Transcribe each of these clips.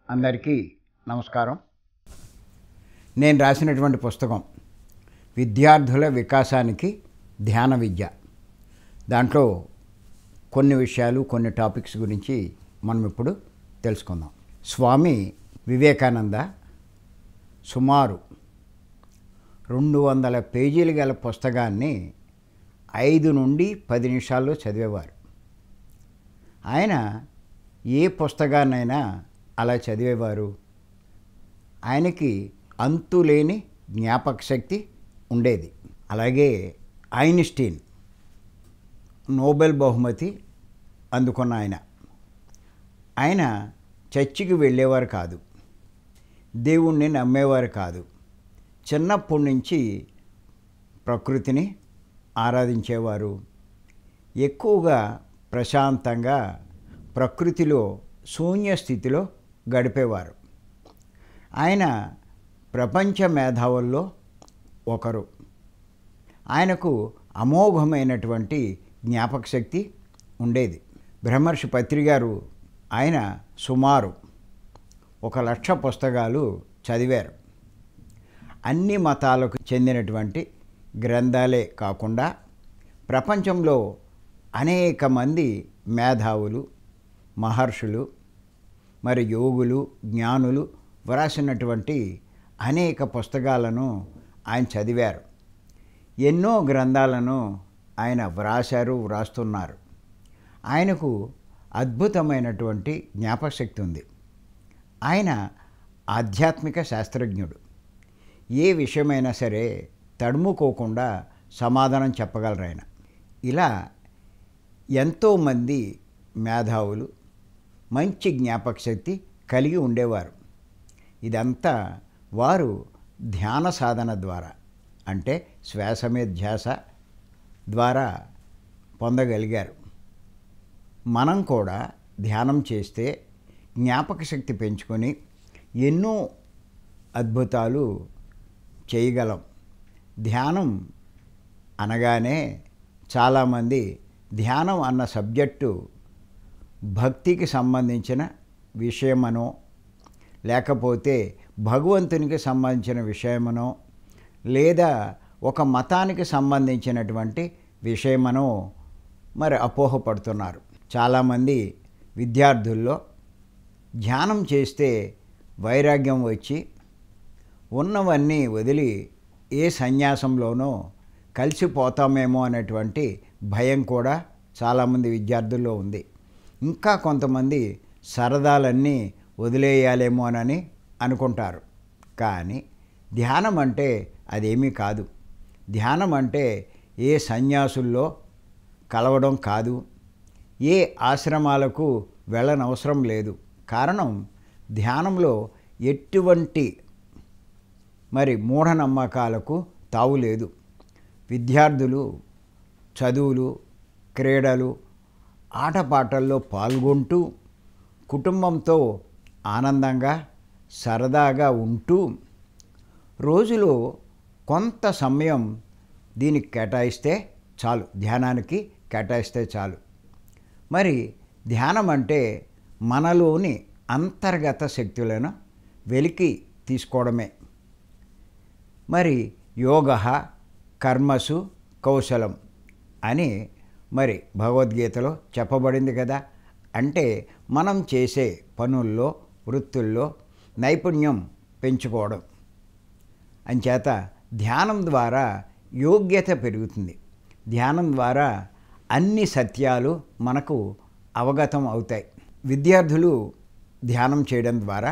అందరికీ నమస్కారం నేను రాసినటువంటి పుస్తకం విద్యార్థుల వికాసానికి ధ్యాన విద్య దాంట్లో కొన్ని విషయాలు కొన్ని టాపిక్స్ గురించి మనం ఇప్పుడు తెలుసుకుందాం స్వామి వివేకానంద సుమారు రెండు వందల పేజీలు గల పుస్తకాన్ని ఐదు నుండి పది నిమిషాల్లో చదివేవారు ఆయన ఏ పుస్తకాన్నైనా అలా చదివేవారు ఆయనకి అంతులేని జ్ఞాపక శక్తి ఉండేది అలాగే ఐన్స్టీన్ నోబెల్ బహుమతి అందుకున్న ఆయన ఆయన చర్చికి వెళ్ళేవారు కాదు దేవుణ్ణి నమ్మేవారు కాదు చిన్నప్పటి నుంచి ప్రకృతిని ఆరాధించేవారు ఎక్కువగా ప్రశాంతంగా ప్రకృతిలో శూన్య స్థితిలో గడిపేవారు ఆయన ప్రపంచ మేధావుల్లో ఒకరు ఆయనకు అమోఘమైనటువంటి జ్ఞాపక శక్తి ఉండేది బ్రహ్మర్షి పత్రి గారు ఆయన సుమారు ఒక లక్ష పుస్తకాలు చదివారు అన్ని మతాలకు చెందినటువంటి గ్రంథాలే కాకుండా ప్రపంచంలో అనేక మంది మేధావులు మహర్షులు మరి యోగులు జ్ఞానులు వ్రాసినటువంటి అనేక పుస్తకాలను ఆయన చదివారు ఎన్నో గ్రంథాలను ఆయన వ్రాశారు వ్రాస్తున్నారు ఆయనకు అద్భుతమైనటువంటి జ్ఞాపకశక్తి ఉంది ఆయన ఆధ్యాత్మిక శాస్త్రజ్ఞుడు ఏ విషయమైనా సరే తడుముకోకుండా సమాధానం చెప్పగలరు ఆయన ఇలా ఎంతోమంది మేధావులు మంచి జ్ఞాపక శక్తి కలిగి ఉండేవారు ఇదంతా వారు ధ్యాన సాధన ద్వారా అంటే శ్వాస మీద ధ్యాస ద్వారా పొందగలిగారు మనం కూడా ధ్యానం చేస్తే జ్ఞాపక శక్తి పెంచుకొని ఎన్నో అద్భుతాలు చేయగలం ధ్యానం అనగానే చాలామంది ధ్యానం అన్న సబ్జెక్టు భక్తికి సంబంధించిన విషయమనో లేకపోతే భగవంతునికి సంబంధించిన విషయమనో లేదా ఒక మతానికి సంబంధించినటువంటి విషయమనో మరి అపోహపడుతున్నారు చాలామంది విద్యార్థుల్లో ధ్యానం చేస్తే వైరాగ్యం వచ్చి ఉన్నవన్నీ వదిలి ఏ సన్యాసంలోనో కలిసిపోతామేమో అనేటువంటి భయం కూడా చాలామంది విద్యార్థుల్లో ఉంది ఇంకా కొంతమంది సరదాలన్నీ వదిలేయాలేమో అని అనుకుంటారు కానీ ధ్యానం అంటే అదేమీ కాదు ధ్యానం అంటే ఏ సన్యాసుల్లో కలవడం కాదు ఏ ఆశ్రమాలకు వెళ్ళనవసరం లేదు కారణం ధ్యానంలో ఎటువంటి మరి మూఢనమ్మకాలకు తావు లేదు విద్యార్థులు చదువులు క్రీడలు ఆటపాటల్లో పాల్గొంటూ కుటుంబంతో ఆనందంగా సరదాగా ఉంటూ రోజులో కొంత సమయం దీనికి కేటాయిస్తే చాలు ధ్యానానికి కేటాయిస్తే చాలు మరి ధ్యానం అంటే మనలోని అంతర్గత శక్తులను వెలికి తీసుకోవడమే మరి యోగ కర్మసు కౌశలం అని మరి భగవద్గీతలో చెప్పబడింది కదా అంటే మనం చేసే పనుల్లో వృత్తుల్లో నైపుణ్యం పెంచుకోవడం అంచేత ధ్యానం ద్వారా యోగ్యత పెరుగుతుంది ధ్యానం ద్వారా అన్ని సత్యాలు మనకు అవగతం అవుతాయి విద్యార్థులు ధ్యానం చేయడం ద్వారా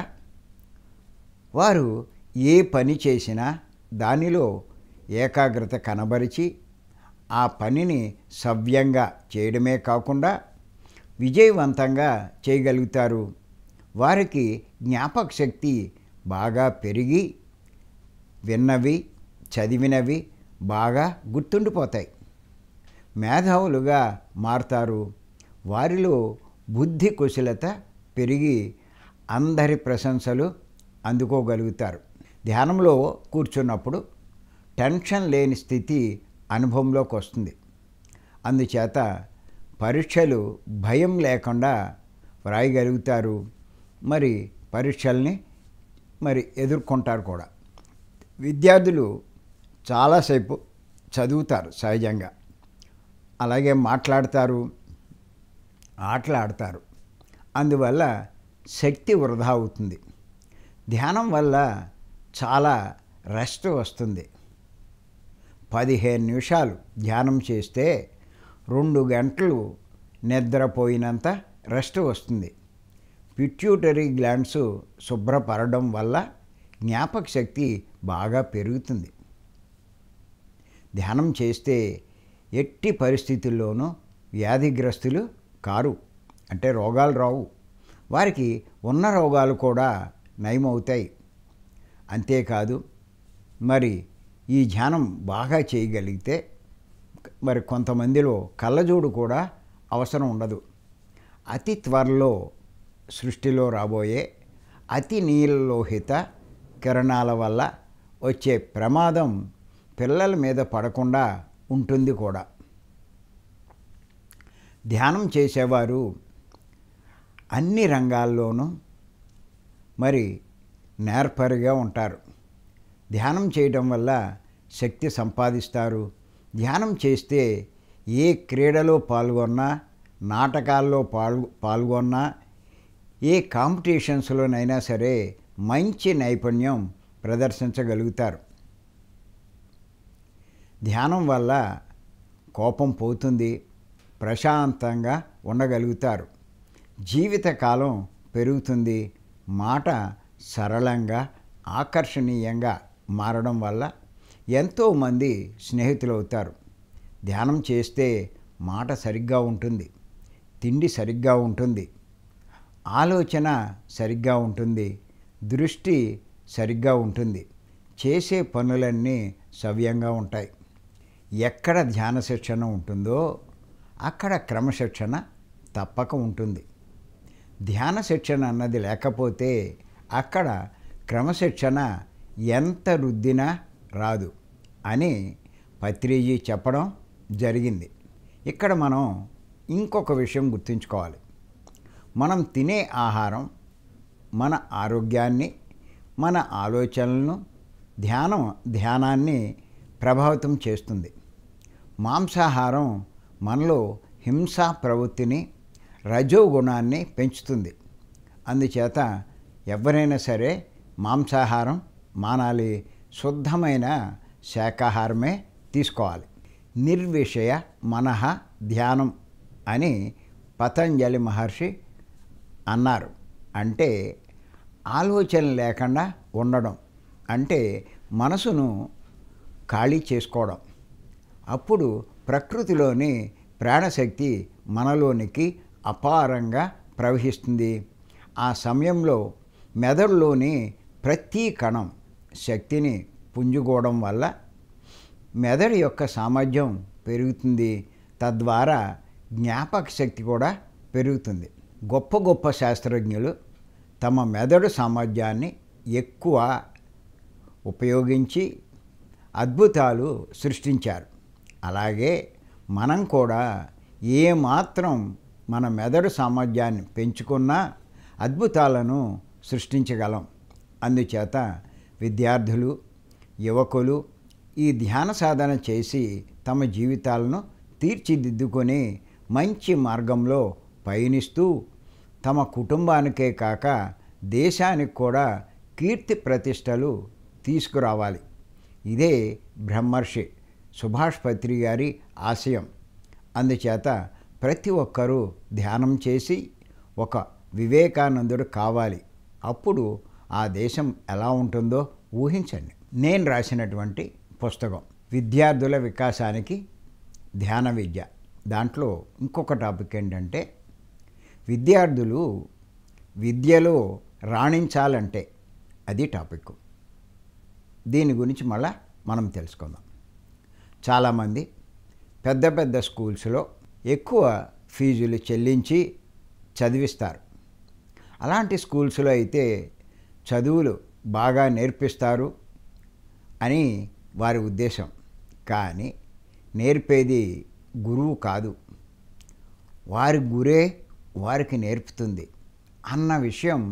వారు ఏ పని చేసినా దానిలో ఏకాగ్రత కనబరిచి ఆ పనిని సవ్యంగా చేయడమే కాకుండా విజయవంతంగా చేయగలుగుతారు వారికి జ్ఞాపక శక్తి బాగా పెరిగి విన్నవి చదివినవి బాగా గుర్తుండిపోతాయి మేధావులుగా మారుతారు వారిలో బుద్ధి కుశలత పెరిగి అందరి ప్రశంసలు అందుకోగలుగుతారు ధ్యానంలో కూర్చున్నప్పుడు టెన్షన్ లేని స్థితి అనుభవంలోకి వస్తుంది అందుచేత పరీక్షలు భయం లేకుండా వ్రాయగలుగుతారు మరి పరీక్షల్ని మరి ఎదుర్కొంటారు కూడా విద్యార్థులు చాలాసేపు చదువుతారు సహజంగా అలాగే మాట్లాడతారు ఆటలాడతారు అందువల్ల శక్తి వృధా అవుతుంది ధ్యానం వల్ల చాలా రెస్ట్ వస్తుంది పదిహేను నిమిషాలు ధ్యానం చేస్తే రెండు గంటలు నిద్రపోయినంత రెస్ట్ వస్తుంది పిట్యూటరీ గ్లాండ్స్ శుభ్రపడడం వల్ల జ్ఞాపక శక్తి బాగా పెరుగుతుంది ధ్యానం చేస్తే ఎట్టి పరిస్థితుల్లోనూ వ్యాధిగ్రస్తులు కారు అంటే రోగాలు రావు వారికి ఉన్న రోగాలు కూడా నయమవుతాయి అంతేకాదు మరి ఈ ధ్యానం బాగా చేయగలిగితే మరి కొంతమందిలో కళ్ళజోడు కూడా అవసరం ఉండదు అతి త్వరలో సృష్టిలో రాబోయే అతి నీలలోహిత కిరణాల వల్ల వచ్చే ప్రమాదం పిల్లల మీద పడకుండా ఉంటుంది కూడా ధ్యానం చేసేవారు అన్ని రంగాల్లోనూ మరి నేర్పరిగా ఉంటారు ధ్యానం చేయడం వల్ల శక్తి సంపాదిస్తారు ధ్యానం చేస్తే ఏ క్రీడలో పాల్గొన్నా నాటకాల్లో పాల్గొ పాల్గొన్నా ఏ కాంపిటీషన్స్లోనైనా సరే మంచి నైపుణ్యం ప్రదర్శించగలుగుతారు ధ్యానం వల్ల కోపం పోతుంది ప్రశాంతంగా ఉండగలుగుతారు జీవితకాలం పెరుగుతుంది మాట సరళంగా ఆకర్షణీయంగా మారడం వల్ల ఎంతోమంది స్నేహితులు అవుతారు ధ్యానం చేస్తే మాట సరిగ్గా ఉంటుంది తిండి సరిగ్గా ఉంటుంది ఆలోచన సరిగ్గా ఉంటుంది దృష్టి సరిగ్గా ఉంటుంది చేసే పనులన్నీ సవ్యంగా ఉంటాయి ఎక్కడ ధ్యాన శిక్షణ ఉంటుందో అక్కడ క్రమశిక్షణ తప్పక ఉంటుంది ధ్యాన శిక్షణ అన్నది లేకపోతే అక్కడ క్రమశిక్షణ ఎంత రుద్దినా రాదు అని పత్రిజీ చెప్పడం జరిగింది ఇక్కడ మనం ఇంకొక విషయం గుర్తుంచుకోవాలి మనం తినే ఆహారం మన ఆరోగ్యాన్ని మన ఆలోచనలను ధ్యానం ధ్యానాన్ని ప్రభావితం చేస్తుంది మాంసాహారం మనలో హింసా ప్రవృత్తిని రజోగుణాన్ని పెంచుతుంది అందుచేత ఎవరైనా సరే మాంసాహారం మానాలి శుద్ధమైన శాకాహారమే తీసుకోవాలి నిర్విషయ మనహ ధ్యానం అని పతంజలి మహర్షి అన్నారు అంటే ఆలోచన లేకుండా ఉండడం అంటే మనసును ఖాళీ చేసుకోవడం అప్పుడు ప్రకృతిలోని ప్రాణశక్తి మనలోనికి అపారంగా ప్రవహిస్తుంది ఆ సమయంలో మెదడులోని ప్రతి కణం శక్తిని పుంజుకోవడం వల్ల మెదడు యొక్క సామర్థ్యం పెరుగుతుంది తద్వారా జ్ఞాపక శక్తి కూడా పెరుగుతుంది గొప్ప గొప్ప శాస్త్రజ్ఞులు తమ మెదడు సామర్థ్యాన్ని ఎక్కువ ఉపయోగించి అద్భుతాలు సృష్టించారు అలాగే మనం కూడా ఏమాత్రం మన మెదడు సామర్థ్యాన్ని పెంచుకున్నా అద్భుతాలను సృష్టించగలం అందుచేత విద్యార్థులు యువకులు ఈ ధ్యాన సాధన చేసి తమ జీవితాలను తీర్చిదిద్దుకొని మంచి మార్గంలో పయనిస్తూ తమ కుటుంబానికే కాక దేశానికి కూడా కీర్తి ప్రతిష్టలు తీసుకురావాలి ఇదే బ్రహ్మర్షి సుభాష్ పత్రి గారి ఆశయం అందుచేత ప్రతి ఒక్కరూ ధ్యానం చేసి ఒక వివేకానందుడు కావాలి అప్పుడు ఆ దేశం ఎలా ఉంటుందో ఊహించండి నేను రాసినటువంటి పుస్తకం విద్యార్థుల వికాసానికి ధ్యాన విద్య దాంట్లో ఇంకొక టాపిక్ ఏంటంటే విద్యార్థులు విద్యలో రాణించాలంటే అది టాపిక్ దీని గురించి మళ్ళా మనం తెలుసుకుందాం చాలామంది పెద్ద పెద్ద స్కూల్స్లో ఎక్కువ ఫీజులు చెల్లించి చదివిస్తారు అలాంటి స్కూల్స్లో అయితే చదువులు బాగా నేర్పిస్తారు అని వారి ఉద్దేశం కానీ నేర్పేది గురువు కాదు వారి గురే వారికి నేర్పుతుంది అన్న విషయం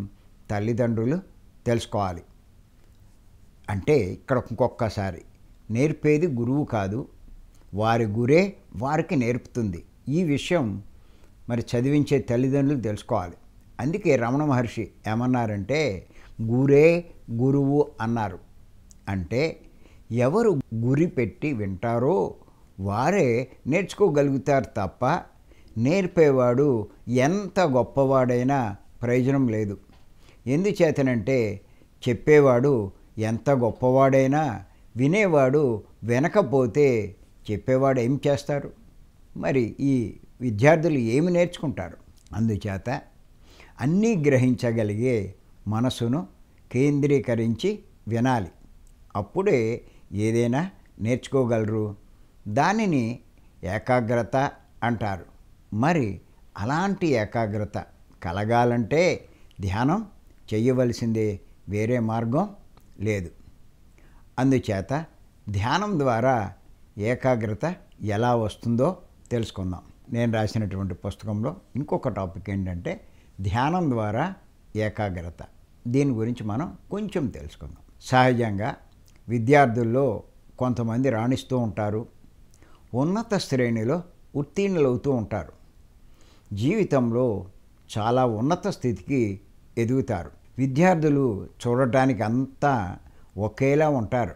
తల్లిదండ్రులు తెలుసుకోవాలి అంటే ఇక్కడ ఇంకొకసారి నేర్పేది గురువు కాదు వారి గురే వారికి నేర్పుతుంది ఈ విషయం మరి చదివించే తల్లిదండ్రులు తెలుసుకోవాలి అందుకే రమణ మహర్షి ఏమన్నారంటే గురే గురువు అన్నారు అంటే ఎవరు గురి పెట్టి వింటారో వారే నేర్చుకోగలుగుతారు తప్ప నేర్పేవాడు ఎంత గొప్పవాడైనా ప్రయోజనం లేదు ఎందుచేతనంటే చెప్పేవాడు ఎంత గొప్పవాడైనా వినేవాడు వినకపోతే చెప్పేవాడు ఏం చేస్తారు మరి ఈ విద్యార్థులు ఏమి నేర్చుకుంటారు అందుచేత అన్నీ గ్రహించగలిగే మనసును కేంద్రీకరించి వినాలి అప్పుడే ఏదైనా నేర్చుకోగలరు దానిని ఏకాగ్రత అంటారు మరి అలాంటి ఏకాగ్రత కలగాలంటే ధ్యానం చేయవలసిందే వేరే మార్గం లేదు అందుచేత ధ్యానం ద్వారా ఏకాగ్రత ఎలా వస్తుందో తెలుసుకుందాం నేను రాసినటువంటి పుస్తకంలో ఇంకొక టాపిక్ ఏంటంటే ధ్యానం ద్వారా ఏకాగ్రత దీని గురించి మనం కొంచెం తెలుసుకుందాం సహజంగా విద్యార్థుల్లో కొంతమంది రాణిస్తూ ఉంటారు ఉన్నత శ్రేణిలో ఉత్తీర్ణులవుతూ ఉంటారు జీవితంలో చాలా ఉన్నత స్థితికి ఎదుగుతారు విద్యార్థులు చూడటానికి అంతా ఒకేలా ఉంటారు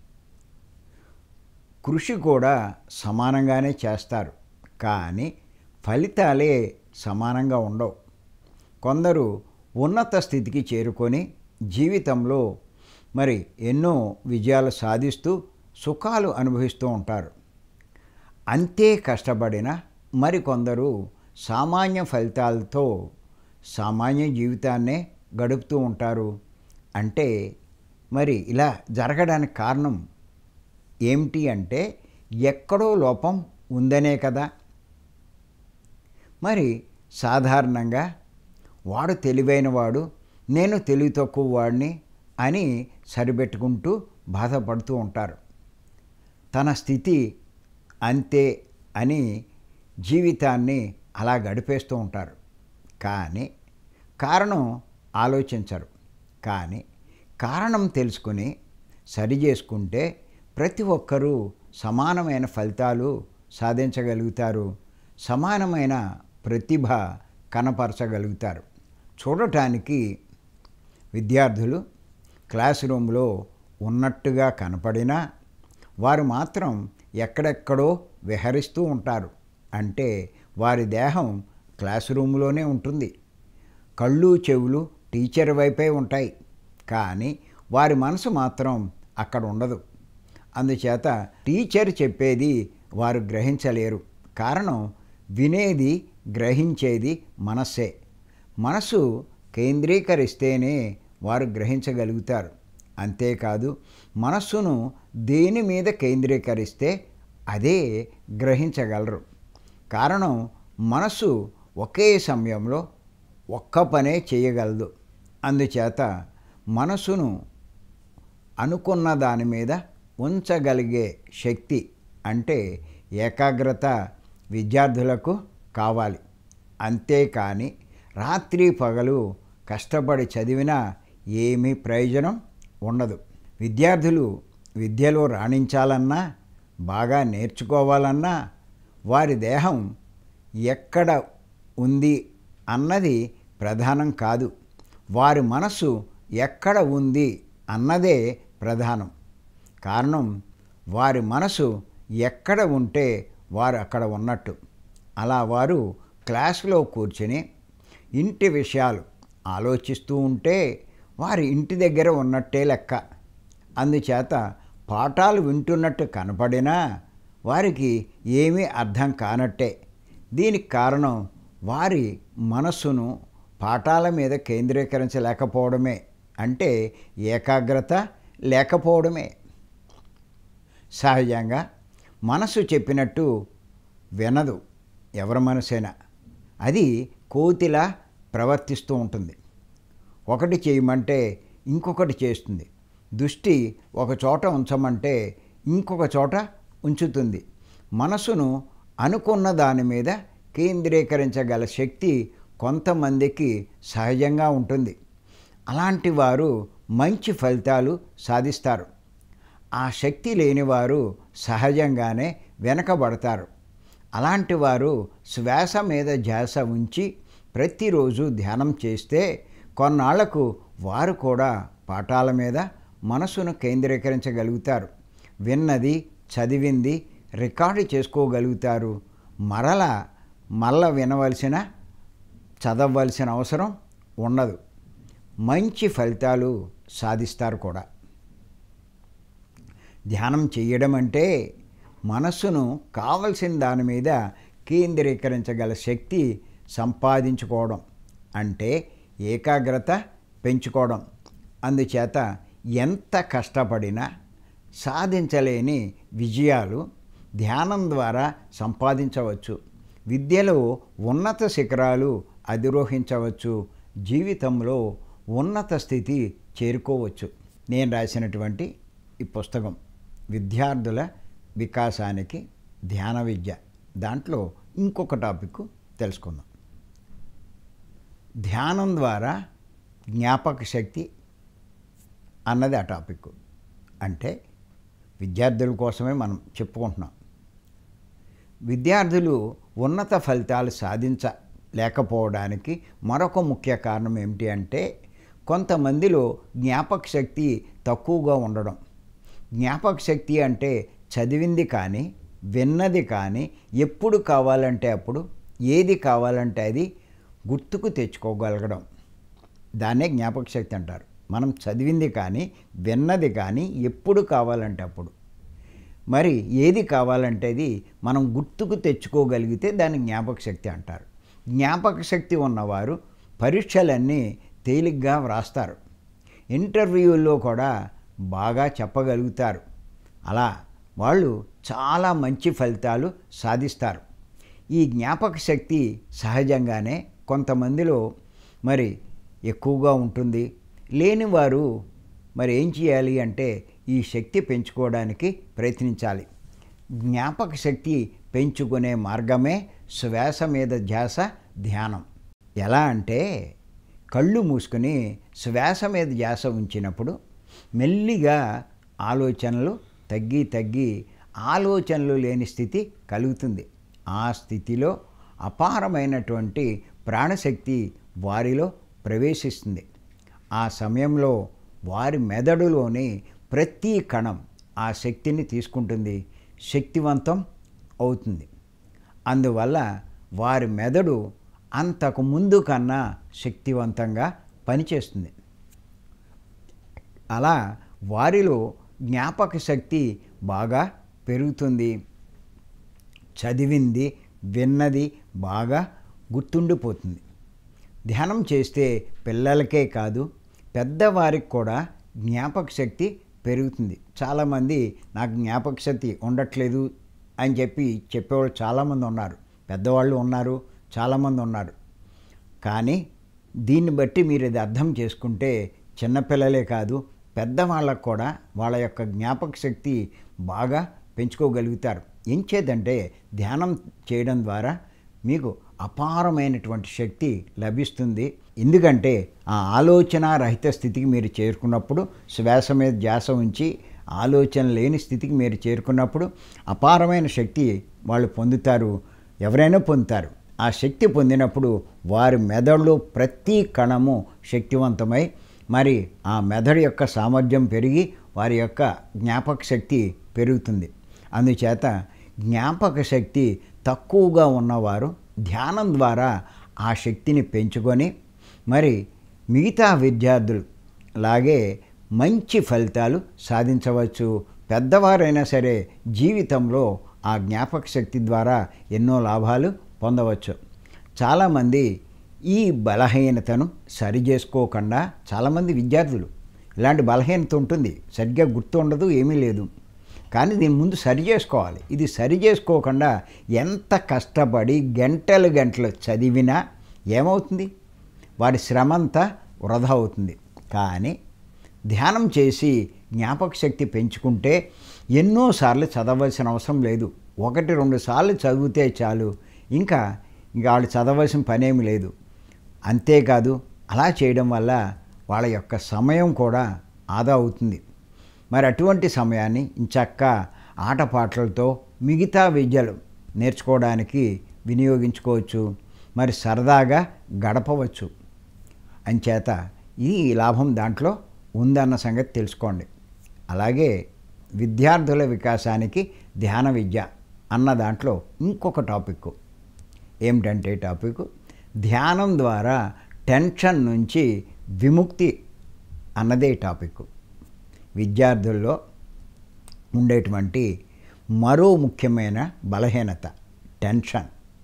కృషి కూడా సమానంగానే చేస్తారు కానీ ఫలితాలే సమానంగా ఉండవు కొందరు ఉన్నత స్థితికి చేరుకొని జీవితంలో మరి ఎన్నో విజయాలు సాధిస్తూ సుఖాలు అనుభవిస్తూ ఉంటారు అంతే కష్టపడిన మరికొందరు సామాన్య ఫలితాలతో సామాన్య జీవితాన్నే గడుపుతూ ఉంటారు అంటే మరి ఇలా జరగడానికి కారణం ఏమిటి అంటే ఎక్కడో లోపం ఉందనే కదా మరి సాధారణంగా వాడు తెలివైన వాడు నేను తెలివి తక్కువ వాడిని అని సరిపెట్టుకుంటూ బాధపడుతూ ఉంటారు తన స్థితి అంతే అని జీవితాన్ని అలా గడిపేస్తూ ఉంటారు కానీ కారణం ఆలోచించరు కానీ కారణం తెలుసుకుని సరి చేసుకుంటే ప్రతి ఒక్కరూ సమానమైన ఫలితాలు సాధించగలుగుతారు సమానమైన ప్రతిభ కనపరచగలుగుతారు చూడటానికి విద్యార్థులు క్లాస్ రూమ్లో ఉన్నట్టుగా కనపడినా వారు మాత్రం ఎక్కడెక్కడో విహరిస్తూ ఉంటారు అంటే వారి దేహం క్లాస్ రూమ్లోనే ఉంటుంది కళ్ళు చెవులు టీచర్ వైపే ఉంటాయి కానీ వారి మనసు మాత్రం అక్కడ ఉండదు అందుచేత టీచర్ చెప్పేది వారు గ్రహించలేరు కారణం వినేది గ్రహించేది మనస్సే మనసు కేంద్రీకరిస్తేనే వారు గ్రహించగలుగుతారు అంతేకాదు మనస్సును దేని మీద కేంద్రీకరిస్తే అదే గ్రహించగలరు కారణం మనస్సు ఒకే సమయంలో ఒక్క పనే చేయగలదు అందుచేత మనసును అనుకున్న దాని మీద ఉంచగలిగే శక్తి అంటే ఏకాగ్రత విద్యార్థులకు కావాలి అంతేకాని రాత్రి పగలు కష్టపడి చదివినా ఏమీ ప్రయోజనం ఉండదు విద్యార్థులు విద్యలో రాణించాలన్నా బాగా నేర్చుకోవాలన్నా వారి దేహం ఎక్కడ ఉంది అన్నది ప్రధానం కాదు వారి మనసు ఎక్కడ ఉంది అన్నదే ప్రధానం కారణం వారి మనసు ఎక్కడ ఉంటే వారు అక్కడ ఉన్నట్టు అలా వారు క్లాసులో కూర్చుని ఇంటి విషయాలు ఆలోచిస్తూ ఉంటే వారి ఇంటి దగ్గర ఉన్నట్టే లెక్క అందుచేత పాఠాలు వింటున్నట్టు కనపడినా వారికి ఏమీ అర్థం కానట్టే దీనికి కారణం వారి మనస్సును పాఠాల మీద కేంద్రీకరించలేకపోవడమే అంటే ఏకాగ్రత లేకపోవడమే సహజంగా మనసు చెప్పినట్టు వినదు ఎవరి మనసైనా అది కోతిలా ప్రవర్తిస్తూ ఉంటుంది ఒకటి చేయమంటే ఇంకొకటి చేస్తుంది దృష్టి ఒక చోట ఉంచమంటే ఇంకొక చోట ఉంచుతుంది మనసును అనుకున్న దాని మీద కేంద్రీకరించగల శక్తి కొంతమందికి సహజంగా ఉంటుంది అలాంటి వారు మంచి ఫలితాలు సాధిస్తారు ఆ శక్తి లేనివారు సహజంగానే వెనకబడతారు అలాంటి వారు శ్వాస మీద ధ్యాస ఉంచి ప్రతిరోజు ధ్యానం చేస్తే కొన్నాళ్లకు వారు కూడా పాఠాల మీద మనసును కేంద్రీకరించగలుగుతారు విన్నది చదివింది రికార్డు చేసుకోగలుగుతారు మరల మళ్ళా వినవలసిన చదవలసిన అవసరం ఉండదు మంచి ఫలితాలు సాధిస్తారు కూడా ధ్యానం చేయడం అంటే మనస్సును కావలసిన దాని మీద కేంద్రీకరించగల శక్తి సంపాదించుకోవడం అంటే ఏకాగ్రత పెంచుకోవడం అందుచేత ఎంత కష్టపడినా సాధించలేని విజయాలు ధ్యానం ద్వారా సంపాదించవచ్చు విద్యలో ఉన్నత శిఖరాలు అధిరోహించవచ్చు జీవితంలో ఉన్నత స్థితి చేరుకోవచ్చు నేను రాసినటువంటి ఈ పుస్తకం విద్యార్థుల వికాసానికి ధ్యాన విద్య దాంట్లో ఇంకొక టాపిక్ తెలుసుకుందాం ధ్యానం ద్వారా జ్ఞాపక శక్తి అన్నది ఆ టాపిక్ అంటే విద్యార్థుల కోసమే మనం చెప్పుకుంటున్నాం విద్యార్థులు ఉన్నత ఫలితాలు సాధించలేకపోవడానికి మరొక ముఖ్య కారణం ఏమిటి అంటే కొంతమందిలో జ్ఞాపక శక్తి తక్కువగా ఉండడం జ్ఞాపక శక్తి అంటే చదివింది కానీ విన్నది కానీ ఎప్పుడు కావాలంటే అప్పుడు ఏది కావాలంటే అది గుర్తుకు తెచ్చుకోగలగడం దాన్నే జ్ఞాపక శక్తి అంటారు మనం చదివింది కానీ విన్నది కానీ ఎప్పుడు కావాలంటే అప్పుడు మరి ఏది కావాలంటే అది మనం గుర్తుకు తెచ్చుకోగలిగితే దాన్ని జ్ఞాపక శక్తి అంటారు జ్ఞాపక శక్తి ఉన్నవారు పరీక్షలన్నీ తేలిగ్గా వ్రాస్తారు ఇంటర్వ్యూల్లో కూడా బాగా చెప్పగలుగుతారు అలా వాళ్ళు చాలా మంచి ఫలితాలు సాధిస్తారు ఈ జ్ఞాపక శక్తి సహజంగానే కొంతమందిలో మరి ఎక్కువగా ఉంటుంది లేనివారు మరి ఏం చేయాలి అంటే ఈ శక్తి పెంచుకోవడానికి ప్రయత్నించాలి జ్ఞాపక శక్తి పెంచుకునే మార్గమే శ్వాస మీద ధ్యాస ధ్యానం ఎలా అంటే కళ్ళు మూసుకొని శ్వాస మీద ధ్యాస ఉంచినప్పుడు మెల్లిగా ఆలోచనలు తగ్గి తగ్గి ఆలోచనలు లేని స్థితి కలుగుతుంది ఆ స్థితిలో అపారమైనటువంటి ప్రాణశక్తి వారిలో ప్రవేశిస్తుంది ఆ సమయంలో వారి మెదడులోని ప్రతి కణం ఆ శక్తిని తీసుకుంటుంది శక్తివంతం అవుతుంది అందువల్ల వారి మెదడు అంతకు ముందు కన్నా శక్తివంతంగా పనిచేస్తుంది అలా వారిలో జ్ఞాపక శక్తి బాగా పెరుగుతుంది చదివింది విన్నది బాగా గుర్తుండిపోతుంది ధ్యానం చేస్తే పిల్లలకే కాదు పెద్దవారికి కూడా జ్ఞాపక శక్తి పెరుగుతుంది చాలామంది నాకు జ్ఞాపక శక్తి ఉండట్లేదు అని చెప్పి చెప్పేవాళ్ళు చాలామంది ఉన్నారు పెద్దవాళ్ళు ఉన్నారు చాలామంది ఉన్నారు కానీ దీన్ని బట్టి మీరు ఇది అర్థం చేసుకుంటే చిన్నపిల్లలే కాదు పెద్దవాళ్ళకు కూడా వాళ్ళ యొక్క జ్ఞాపక శక్తి బాగా పెంచుకోగలుగుతారు ఏం చేద్దంటే ధ్యానం చేయడం ద్వారా మీకు అపారమైనటువంటి శక్తి లభిస్తుంది ఎందుకంటే ఆ ఆలోచన రహిత స్థితికి మీరు చేరుకున్నప్పుడు శ్వాస మీద ధ్యాస ఉంచి ఆలోచన లేని స్థితికి మీరు చేరుకున్నప్పుడు అపారమైన శక్తి వాళ్ళు పొందుతారు ఎవరైనా పొందుతారు ఆ శక్తి పొందినప్పుడు వారి మెదడులో ప్రతి కణము శక్తివంతమై మరి ఆ మెదడు యొక్క సామర్థ్యం పెరిగి వారి యొక్క జ్ఞాపక శక్తి పెరుగుతుంది అందుచేత జ్ఞాపక శక్తి తక్కువగా ఉన్నవారు ధ్యానం ద్వారా ఆ శక్తిని పెంచుకొని మరి మిగతా విద్యార్థులు లాగే మంచి ఫలితాలు సాధించవచ్చు పెద్దవారైనా సరే జీవితంలో ఆ జ్ఞాపక శక్తి ద్వారా ఎన్నో లాభాలు పొందవచ్చు చాలామంది ఈ బలహీనతను సరి చేసుకోకుండా చాలామంది విద్యార్థులు ఇలాంటి బలహీనత ఉంటుంది సరిగ్గా గుర్తు ఉండదు ఏమీ లేదు కానీ దీని ముందు సరి చేసుకోవాలి ఇది సరి చేసుకోకుండా ఎంత కష్టపడి గంటలు గంటలు చదివినా ఏమవుతుంది వారి శ్రమ అంతా వృధా అవుతుంది కానీ ధ్యానం చేసి జ్ఞాపక శక్తి పెంచుకుంటే ఎన్నోసార్లు చదవలసిన అవసరం లేదు ఒకటి రెండు సార్లు చదివితే చాలు ఇంకా ఇంకా వాళ్ళు చదవలసిన పనేమి లేదు అంతేకాదు అలా చేయడం వల్ల వాళ్ళ యొక్క సమయం కూడా ఆదా అవుతుంది మరి అటువంటి సమయాన్ని ఇంచక్క ఆటపాటలతో మిగతా విద్యలు నేర్చుకోవడానికి వినియోగించుకోవచ్చు మరి సరదాగా గడపవచ్చు అంచేత ఈ లాభం దాంట్లో ఉందన్న సంగతి తెలుసుకోండి అలాగే విద్యార్థుల వికాసానికి ధ్యాన విద్య అన్న దాంట్లో ఇంకొక టాపిక్ ఏమిటంటే టాపిక్ ధ్యానం ద్వారా టెన్షన్ నుంచి విముక్తి అన్నదే టాపిక్ విద్యార్థుల్లో ఉండేటువంటి మరో ముఖ్యమైన బలహీనత టెన్షన్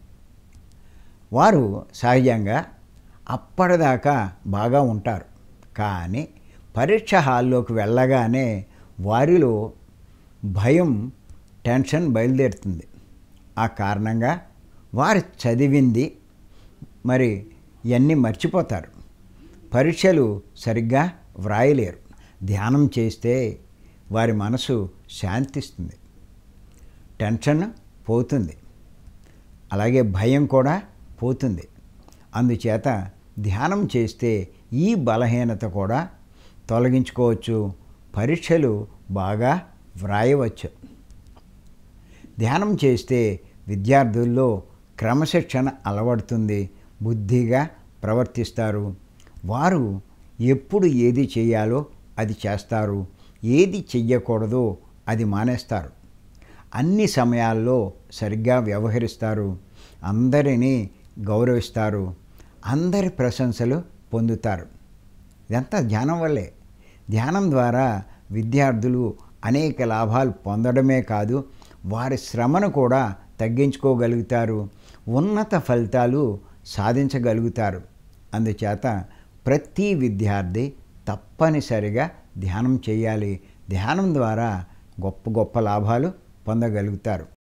వారు సహజంగా అప్పటిదాకా బాగా ఉంటారు కానీ పరీక్ష హాల్లోకి వెళ్ళగానే వారిలో భయం టెన్షన్ బయలుదేరుతుంది ఆ కారణంగా వారు చదివింది మరి ఇవన్నీ మర్చిపోతారు పరీక్షలు సరిగ్గా వ్రాయలేరు ధ్యానం చేస్తే వారి మనసు శాంతిస్తుంది టెన్షన్ పోతుంది అలాగే భయం కూడా పోతుంది అందుచేత ధ్యానం చేస్తే ఈ బలహీనత కూడా తొలగించుకోవచ్చు పరీక్షలు బాగా వ్రాయవచ్చు ధ్యానం చేస్తే విద్యార్థుల్లో క్రమశిక్షణ అలవడుతుంది బుద్ధిగా ప్రవర్తిస్తారు వారు ఎప్పుడు ఏది చేయాలో అది చేస్తారు ఏది చెయ్యకూడదో అది మానేస్తారు అన్ని సమయాల్లో సరిగ్గా వ్యవహరిస్తారు అందరినీ గౌరవిస్తారు అందరి ప్రశంసలు పొందుతారు ఇదంతా ధ్యానం వల్లే ధ్యానం ద్వారా విద్యార్థులు అనేక లాభాలు పొందడమే కాదు వారి శ్రమను కూడా తగ్గించుకోగలుగుతారు ఉన్నత ఫలితాలు సాధించగలుగుతారు అందుచేత ప్రతి విద్యార్థి తప్పనిసరిగా ధ్యానం చేయాలి ధ్యానం ద్వారా గొప్ప గొప్ప లాభాలు పొందగలుగుతారు